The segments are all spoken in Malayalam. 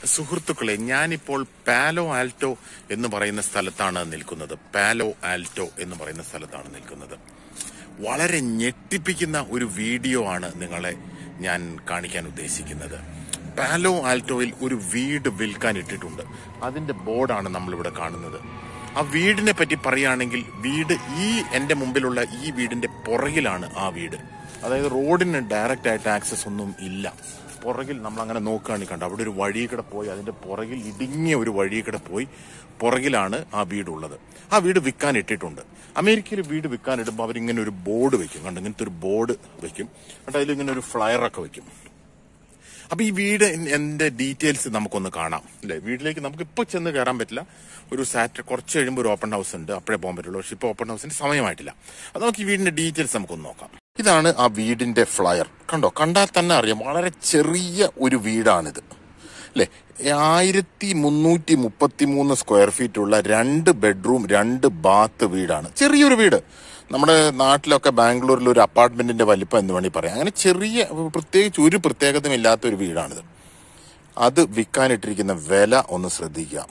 സുഹൃത്തുക്കളെ ഞാനിപ്പോൾ പാലോ ആൽറ്റോ എന്ന് പറയുന്ന സ്ഥലത്താണ് നിൽക്കുന്നത് പാലോ ആൽറ്റോ എന്ന് പറയുന്ന സ്ഥലത്താണ് നിൽക്കുന്നത് വളരെ ഞെട്ടിപ്പിക്കുന്ന ഒരു വീഡിയോ ആണ് നിങ്ങളെ ഞാൻ കാണിക്കാൻ ഉദ്ദേശിക്കുന്നത് പാലോ ആൽറ്റോയിൽ ഒരു വീട് വിൽക്കാൻ ഇട്ടിട്ടുണ്ട് അതിന്റെ ബോർഡാണ് നമ്മളിവിടെ കാണുന്നത് ആ വീടിനെ പറ്റി പറയുകയാണെങ്കിൽ വീട് ഈ എന്റെ മുമ്പിലുള്ള ഈ വീടിന്റെ പുറകിലാണ് ആ വീട് അതായത് റോഡിന് ഡയറക്റ്റ് ആയിട്ട് ആക്സസ് ഒന്നും ഇല്ല പുറകിൽ നമ്മൾ അങ്ങനെ നോക്കുകയാണ് കണ്ട അവിടെ ഒരു വഴി കൂടെ പോയി അതിന്റെ പുറകിൽ ഇടുങ്ങിയ ഒരു വഴി കൂടെ പോയി പുറകിലാണ് ആ വീടുള്ളത് ആ വീട് വിൽക്കാൻ ഇട്ടിട്ടുണ്ട് അമേരിക്കയിൽ വീട് വിൽക്കാൻ ഇടുമ്പോൾ അവരിങ്ങനെ ഒരു ബോർഡ് വെക്കും കണ്ടോ ഇങ്ങനത്തെ ഒരു ബോർഡ് വെക്കും എന്നിട്ട് അതിലിങ്ങനെ ഒരു ഫ്ലയറൊക്കെ വെക്കും അപ്പൊ ഈ വീട് എന്റെ ഡീറ്റെയിൽസ് നമുക്കൊന്ന് കാണാം അല്ലെ വീട്ടിലേക്ക് നമുക്ക് ഇപ്പൊ ചെന്ന് കയറാൻ പറ്റില്ല ഒരു സാറ്റർഡേ കുറച്ച് കഴിയുമ്പോൾ ഒരു ഓപ്പൺ ഹൗസ് ഉണ്ട് അപ്പോഴേ പോകാൻ പറ്റുള്ളൂ പക്ഷെ ഇപ്പൊ ഓപ്പൺ ഹൗസിന്റെ സമയമായിട്ടില്ല അത് നമുക്ക് ഈ വീടിന്റെ ഡീറ്റെയിൽസ് നമുക്കൊന്ന് നോക്കാം ഇതാണ് ആ വീടിന്റെ ഫ്ലയർ കണ്ടോ കണ്ടാൽ തന്നെ അറിയാം വളരെ ചെറിയ ഒരു വീടാണിത് അല്ലെ ആയിരത്തി മുന്നൂറ്റി മുപ്പത്തി മൂന്ന് സ്ക്വയർ ഫീറ്റ് ഉള്ള രണ്ട് ബെഡ്റൂം രണ്ട് ബാത്ത് വീടാണ് ചെറിയൊരു വീട് നമ്മുടെ നാട്ടിലൊക്കെ ബാംഗ്ലൂരിൽ ഒരു അപ്പാർട്ട്മെന്റിന്റെ വലിപ്പം എന്ന് വേണമെങ്കിൽ പറയാം അങ്ങനെ ചെറിയ പ്രത്യേകിച്ച് ഒരു പ്രത്യേകതയും ഇല്ലാത്ത ഒരു വീടാണിത് അത് വിൽക്കാനിട്ടിരിക്കുന്ന വില ഒന്ന് ശ്രദ്ധിക്കുക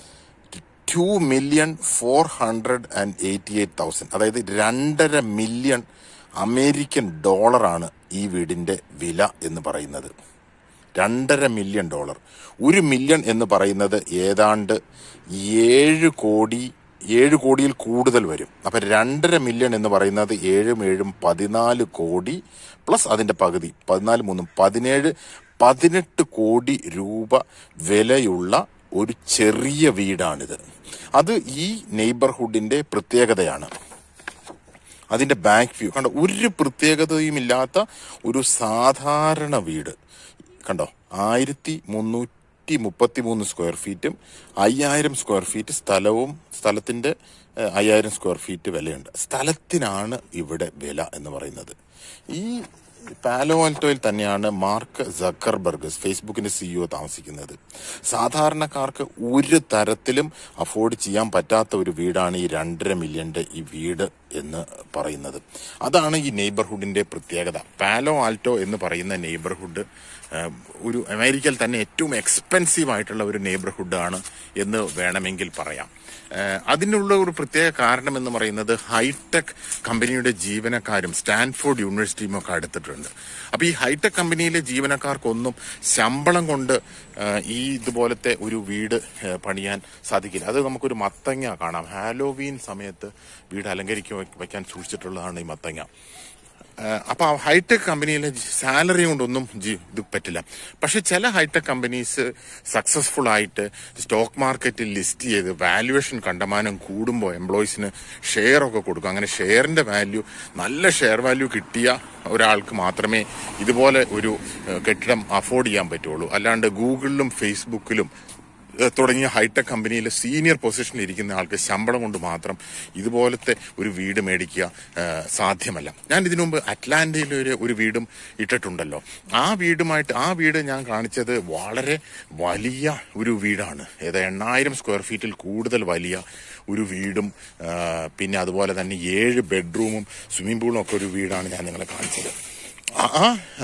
two million four hundred and eighty eight thousand അതായത് രണ്ടര മില്യൺ അമേരിക്കൻ ഡോളറാണ് ഈ വീടിന്റെ വില എന്ന് പറയുന്നത് രണ്ടര മില്യൺ ഡോളർ ഒരു മില്യൺ എന്ന് പറയുന്നത് ഏതാണ്ട് ഏഴ് കോടി ഏഴ് കോടിയിൽ കൂടുതൽ വരും അപ്പൊ രണ്ടര മില്യൺ എന്ന് പറയുന്നത് ഏഴും ഏഴും പതിനാല് കോടി പ്ലസ് അതിന്റെ പകുതി പതിനാല് മൂന്നും പതിനേഴ് പതിനെട്ട് കോടി രൂപ വിലയുള്ള ഒരു ചെറിയ വീടാണിത് അത് ഈ നെയ്ബർഹുഡിന്റെ പ്രത്യേകതയാണ് അതിന്റെ ബാക്ക് വ്യൂ കണ്ടോ ഒരു പ്രത്യേകതയും ഇല്ലാത്ത ഒരു സാധാരണ വീട് കണ്ടോ ആയിരത്തി മുന്നൂറ്റി മുപ്പത്തി മൂന്ന് സ്ക്വയർ ഫീറ്റും അയ്യായിരം സ്ക്വയർ ഫീറ്റ് സ്ഥലവും സ്ഥലത്തിന്റെ ഏഹ്, അയ്യായിരം സ്ക്വയർ ഫീറ്റ് വിലയുണ്ട് സ്ഥലത്തിനാണ് ഇവിടെ വില എന്ന് പറയുന്നത് ഈ പാലോ ആൽറ്റോയിൽ തന്നെയാണ് മാർക്ക് സക്കർബർഗ് ഫേസ്ബുക്കിന്റെ സിഇഒ താമസിക്കുന്നത് സാധാരണക്കാർക്ക് ഒരു തരത്തിലും അഫോർഡ് ചെയ്യാൻ പറ്റാത്ത ഒരു വീടാണ് ഈ രണ്ടര മില്യന്റെ ഈ വീട് എന്ന് പറയുന്നത് അതാണ് ഈ നെയ്ബർഹുഡിന്റെ പ്രത്യേകത പാലോ ആൽറ്റോ എന്ന് പറയുന്ന നെയ്ബർഹുഡ് ഏഹ്, ഒരു അമേരിക്കയിൽ തന്നെ ഏറ്റവും എക്സ്പെൻസീവ് ആയിട്ടുള്ള ഒരു നെയ്ബർഹുഡ് ആണ് എന്ന് വേണമെങ്കിൽ പറയാം ഏഹ്, അതിനുള്ള ഒരു പ്രത്യേക കാരണം എന്ന് പറയുന്നത് ഹൈടെക് കമ്പനിയുടെ ജീവനക്കാരും സ്റ്റാൻഫോർഡ് യൂണിവേഴ്സിറ്റിയും ഒക്കെ അടുത്തിട്ടുണ്ട് അപ്പൊ ഈ ഹൈടെക് കമ്പനിയിലെ ജീവനക്കാർക്കൊന്നും ശമ്പളം കൊണ്ട് ഏഹ്, ഈ ഇതുപോലത്തെ ഒരു വീട് ഏഹ്, പണിയാൻ സാധിക്കില്ല അത് നമുക്കൊരു മത്തങ്ങ കാണാം ഹാലോവീൻ സമയത്ത് വീട് അലങ്കരിക്കാൻ വയ്ക്കാൻ സൂക്ഷിച്ചിട്ടുള്ളതാണ് ഈ മത്തങ്ങ ഏഹ് അപ്പൊ ആ ഹൈടെക് കമ്പനിയിലെ സാലറി കൊണ്ടൊന്നും ജി- ഇത് പറ്റില്ല പക്ഷെ ചില ഹൈടെക് കമ്പനീസ് സക്സസ്ഫുൾ ആയിട്ട് സ്റ്റോക്ക് മാർക്കറ്റിൽ ലിസ്റ്റ് ചെയ്ത് വാല്യുവേഷൻ കണ്ടമാനം കൂടുമ്പോൾ എംപ്ലോയീസിന് ഷെയർ ഒക്കെ കൊടുക്കും അങ്ങനെ ഷെയറിന്റെ വാല്യൂ നല്ല ഷെയർ വാല്യൂ കിട്ടിയ ഒരാൾക്ക് മാത്രമേ ഇതുപോലെ ഒരു ഏഹ് കെട്ടിടം അഫോർഡ് ചെയ്യാൻ പറ്റുള്ളൂ അല്ലാണ്ട് ഗൂഗിളിലും ഫേസ്ബുക്കിലും ഏഹ് തുടങ്ങിയ ഹൈടെക് കമ്പനിയിൽ സീനിയർ പൊസിഷനിൽ ഇരിക്കുന്ന ആൾക്ക് ശമ്പളം കൊണ്ട് മാത്രം ഇതുപോലത്തെ ഒരു വീട് മേടിക്കുക ഏഹ് സാധ്യമല്ല ഞാൻ ഇതിനു മുമ്പ് അറ്റ്ലാന്റയിൽ ഒരു ഒരു വീടും ഇട്ടിട്ടുണ്ടല്ലോ ആ വീടുമായിട്ട് ആ വീട് ഞാൻ കാണിച്ചത് വളരെ വലിയ ഒരു വീടാണ് ഏത് എണ്ണായിരം സ്ക്വയർ ഫീറ്റിൽ കൂടുതൽ വലിയ ഒരു വീടും ഏഹ് പിന്നെ അതുപോലെ തന്നെ ഏഴ് ബെഡ്റൂമും സ്വിമ്മിംഗ് പൂളും ഒക്കെ ഒരു വീടാണ് ഞാൻ നിങ്ങളെ കാണിച്ചത് ആ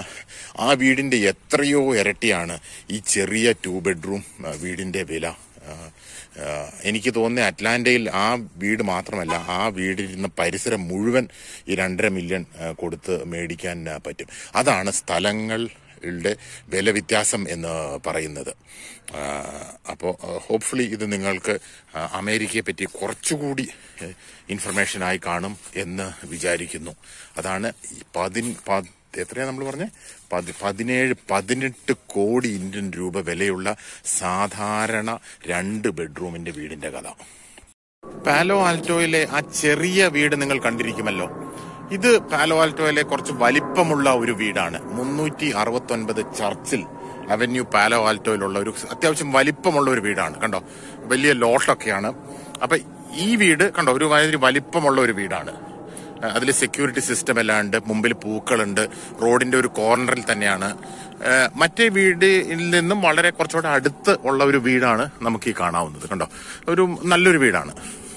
ആ വീടിന്റെ എത്രയോ ഇരട്ടിയാണ് ഈ ചെറിയ ടു ബെഡ്റൂം ആ, വീടിന്റെ വില ആ, ആ, എനിക്ക് തോന്നുന്ന അറ്റ്ലാന്റയിൽ ആ വീട് മാത്രമല്ല ആ വീടിരുന്ന പരിസരം മുഴുവൻ ഈ രണ്ടര മില്യൺ ആ, കൊടുത്ത് മേടിക്കാൻ ആ, പറ്റും അതാണ് സ്ഥലങ്ങളുടെ വില വ്യത്യാസം എന്ന് പറയുന്നത് അപ്പോൾ ഹോപ്പ്ഫുള്ളി ഇത് നിങ്ങൾക്ക് ആ, അമേരിക്കയെ പറ്റി കുറച്ചുകൂടി ഇൻഫർമേഷൻ ആയി കാണും എന്ന് വിചാരിക്കുന്നു അതാണ് ഈ പതിൻ പ- എത്രയാ നമ്മൾ പറഞ്ഞേ പതി പതിനേഴ് പതിനെട്ട് കോടി ഇന്ത്യൻ രൂപ വിലയുള്ള സാധാരണ രണ്ട് ബെഡ്റൂമിന്റെ വീടിന്റെ കഥ പാലോ ആൽറ്റോയിലെ ആ ചെറിയ വീട് നിങ്ങൾ കണ്ടിരിക്കുമല്ലോ ഇത് പാലോ ആൽറ്റോയിലെ കുറച്ച് വലിപ്പമുള്ള ഒരു വീടാണ് മുന്നൂറ്റി അറുപത്തി ഒൻപത് ചർച്ചിൽ അവന്യൂ പാലോ ആൽറ്റോയിലുള്ള ഒരു അത്യാവശ്യം വലിപ്പമുള്ള ഒരു വീടാണ് കണ്ടോ വലിയ ലോട്ടൊക്കെയാണ് അപ്പൊ ഈ വീട് കണ്ടോ ഒരു വളരെ വലിപ്പമുള്ള ഒരു വീടാണ് അതിൽ സെക്യൂരിറ്റി സിസ്റ്റം എല്ലാം ഉണ്ട് മുമ്പിൽ പൂക്കളുണ്ട് റോഡിന്റെ ഒരു കോർണറിൽ തന്നെയാണ് ഏഹ് മറ്റേ വീടിൽ നിന്നും വളരെ കുറച്ചുകൂടെ അടുത്ത് ഉള്ള ഒരു വീടാണ് നമുക്ക് ഈ കാണാവുന്നത് കണ്ടോ ഒരു നല്ലൊരു വീടാണ്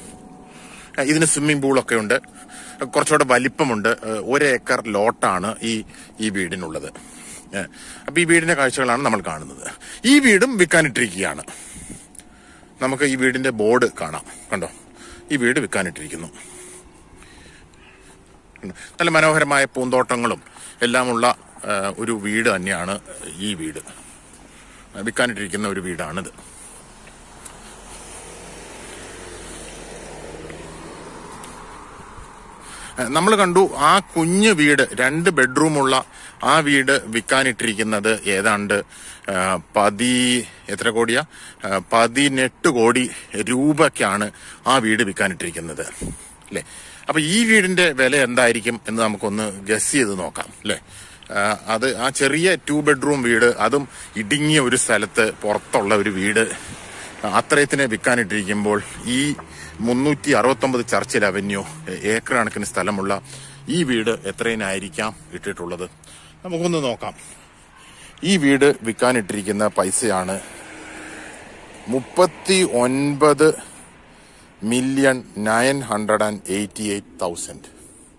ഏഹ് ഇതിന് സ്വിമ്മിംഗ് പൂളൊക്കെ ഉണ്ട് കുറച്ചുകൂടെ വലിപ്പമുണ്ട് ഏഹ് ഒരു ഏക്കർ ലോട്ടാണ് ഈ ഈ വീടിനുള്ളത് ഏ, അപ്പൊ ഈ വീടിന്റെ കാഴ്ചകളാണ് നമ്മൾ കാണുന്നത് ഈ വീടും വിൽക്കാനിട്ടിരിക്കുകയാണ് നമുക്ക് ഈ വീടിന്റെ ബോർഡ് കാണാം കണ്ടോ ഈ വീട് വിൽക്കാനിട്ടിരിക്കുന്നു നല്ല മനോഹരമായ പൂന്തോട്ടങ്ങളും എല്ലാമുള്ള ആ, ഒരു വീട് തന്നെയാണ് ഈ വീട് വിൽക്കാനിട്ടിരിക്കുന്ന ഒരു വീടാണിത് നമ്മൾ കണ്ടു ആ കുഞ്ഞു വീട് രണ്ട് ബെഡ്റൂമുള്ള ആ വീട് വിൽക്കാനിട്ടിരിക്കുന്നത് ഏതാണ്ട് ആ, പതി എത്ര കോടിയാ ആ, പതിനെട്ട് കോടി രൂപയ്ക്കാണ് ആ വീട് വിൽക്കാനിട്ടിരിക്കുന്നത് അല്ലേ അപ്പൊ ഈ വീടിന്റെ വില എന്തായിരിക്കും എന്ന് നമുക്കൊന്ന് ഗസ് ചെയ്ത് നോക്കാം അല്ലേ ആ, അത് ആ ചെറിയ ടു ബെഡ്റൂം വീട് അതും ഇടുങ്ങിയ ഒരു സ്ഥലത്ത് പുറത്തുള്ള ഒരു വീട് അത്രയത്തിനെ വിൽക്കാനിട്ടിരിക്കുമ്പോൾ ഈ മുന്നൂറ്റി അറുപത്തൊമ്പത് ചർച്ചിൽ അവന്യൂ ഏക്കർ കണക്കിന് സ്ഥലമുള്ള ഈ വീട് എത്രയിനായിരിക്കാം ഇട്ടിട്ടുള്ളത് നമുക്കൊന്ന് നോക്കാം ഈ വീട് വിൽക്കാനിട്ടിരിക്കുന്ന പൈസയാണ് മുപ്പത്തി ഒൻപത് million nine hundred and eighty eight thousand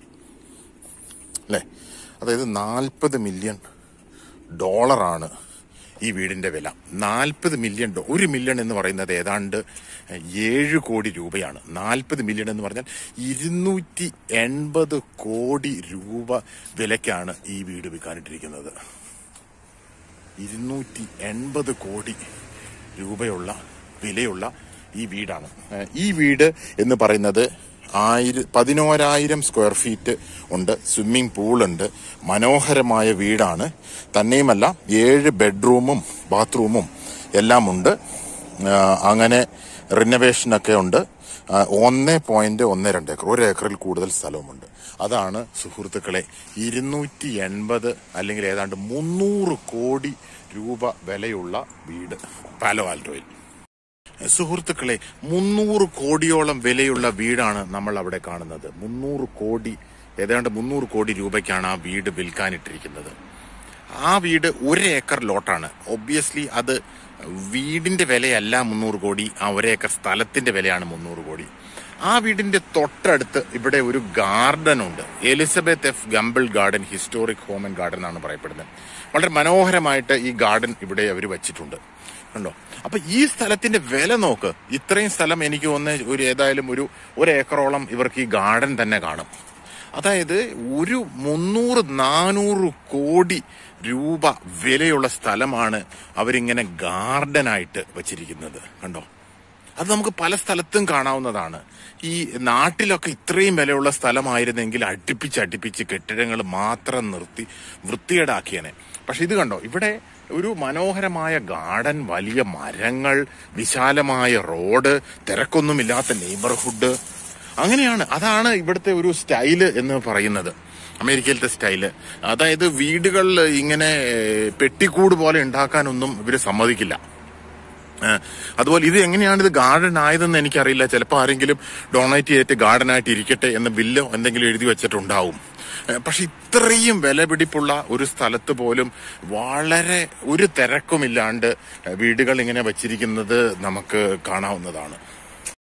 അല്ലേ അതായത് നാൽപ്പത് മില്യൺ ഡോളറാണ് ഈ വീടിന്റെ വില നാൽപ്പത് മില്യൺ ഡോ- ഒരു മില്യൺ എന്ന് പറയുന്നത് ഏതാണ്ട് ഏഴ് കോടി രൂപയാണ് നാൽപ്പത് മില്യൺ എന്ന് പറഞ്ഞാൽ ഇരുന്നൂറ്റി എൺപത് കോടി രൂപ വിലക്കാണ് ഈ വീട് വിൽക്കാനിട്ടിരിക്കുന്നത് ഇരുന്നൂറ്റി എൺപത് കോടി രൂപയുള്ള വിലയുള്ള ഈ വീടാണ് ഏഹ് ഈ വീട് എന്ന് പറയുന്നത് ആയിര പതിനോരായിരം സ്ക്വയർ ഫീറ്റ് ഉണ്ട് സ്വിമ്മിംഗ് പൂളുണ്ട് മനോഹരമായ വീടാണ് തന്നെയുമല്ല ഏഴ് ബെഡ്റൂമും ബാത്റൂമും എല്ലാം ഉണ്ട് ആഹ് അങ്ങനെ റിനോവേഷനൊക്കെ ഉണ്ട് ആഹ് ഒന്ന് പോയിന്റ് ഒന്ന് രണ്ട് ഏക്കർ ഒരു ഏക്കറിൽ കൂടുതൽ സ്ഥലവുമുണ്ട് അതാണ് സുഹൃത്തുക്കളെ ഇരുന്നൂറ്റി എൺപത് അല്ലെങ്കിൽ ഏതാണ്ട് മുന്നൂറ് കോടി രൂപ വിലയുള്ള വീട് പാലോ ആൽറ്റോയിൽ സുഹൃത്തുക്കളെ മുന്നൂറ് കോടിയോളം വിലയുള്ള വീടാണ് നമ്മൾ അവിടെ കാണുന്നത് മുന്നൂറ് കോടി ഏതാണ്ട് മുന്നൂറ് കോടി രൂപയ്ക്കാണ് ആ വീട് വിൽക്കാനിട്ടിരിക്കുന്നത് ആ വീട് ഒരു ഏക്കർ ലോട്ടാണ് ഒബ്വിയസ്ലി അത് വീടിന്റെ വിലയല്ല മുന്നൂറ് കോടി ആ ഒരേക്കർ സ്ഥലത്തിന്റെ വിലയാണ് മുന്നൂറ് കോടി ആ വീടിന്റെ തൊട്ടടുത്ത് ഇവിടെ ഒരു ഗാർഡൻ ഉണ്ട് Elizabeth F Gamble garden historic home and garden എന്നാണ് പറയപ്പെടുന്നത് വളരെ മനോഹരമായിട്ട് ഈ ഗാർഡൻ ഇവിടെ അവർ വെച്ചിട്ടുണ്ട് കണ്ടോ അപ്പൊ ഈ സ്ഥലത്തിന്റെ വില നോക്ക് ഇത്രയും സ്ഥലം എനിക്ക് ഒന്ന് ഒരു ഏതായാലും ഒരു ഒരു ഏക്കറോളം ഇവർക്ക് ഈ ഗാർഡൻ തന്നെ കാണും അതായത് ഒരു മുന്നൂറ് നാനൂറ് കോടി രൂപ വിലയുള്ള സ്ഥലമാണ് അവരിങ്ങനെ ഗാർഡനായിട്ട് വെച്ചിരിക്കുന്നത് കണ്ടോ അത് നമുക്ക് പല സ്ഥലത്തും കാണാവുന്നതാണ് ഈ നാട്ടിലൊക്കെ ഇത്രയും വിലയുള്ള സ്ഥലമായിരുന്നെങ്കിൽ അടുപ്പിച്ച് അടുപ്പിച്ച് കെട്ടിടങ്ങൾ മാത്രം നിർത്തി വൃത്തികേടാക്കിയനെ പക്ഷെ ഇത് കണ്ടോ ഇവിടെ ഒരു മനോഹരമായ ഗാർഡൻ വലിയ മരങ്ങൾ വിശാലമായ റോഡ് തിരക്കൊന്നുമില്ലാത്ത നെയ്ബർഹുഡ് അങ്ങനെയാണ് അതാണ് ഇവിടുത്തെ ഒരു സ്റ്റൈല് എന്ന് പറയുന്നത് അമേരിക്കയിലത്തെ സ്റ്റൈല് അതായത് വീടുകളിൽ ഇങ്ങനെ ഏഹ്, പെട്ടിക്കൂട് പോലെ ഉണ്ടാക്കാനൊന്നും ഇവര് സമ്മതിക്കില്ല ഏഹ്, അതുപോലെ ഇത് എങ്ങനെയാണ് ഇത് ഗാർഡൻ ആയതെന്ന് എനിക്കറിയില്ല ചിലപ്പോൾ ആരെങ്കിലും ഡൊണേറ്റ് ചെയ്തിട്ട് ഗാർഡൻ ആയിട്ട് ഇരിക്കട്ടെ എന്ന ബില്ലോ എന്തെങ്കിലും എഴുതി വെച്ചിട്ടുണ്ടാവും ഏഹ്, പക്ഷെ ഇത്രയും വിലപിടിപ്പുള്ള ഒരു സ്ഥലത്ത് പോലും വളരെ ഒരു തിരക്കുമില്ലാണ്ട് വീടുകൾ ഇങ്ങനെ വച്ചിരിക്കുന്നത് നമുക്ക് കാണാവുന്നതാണ്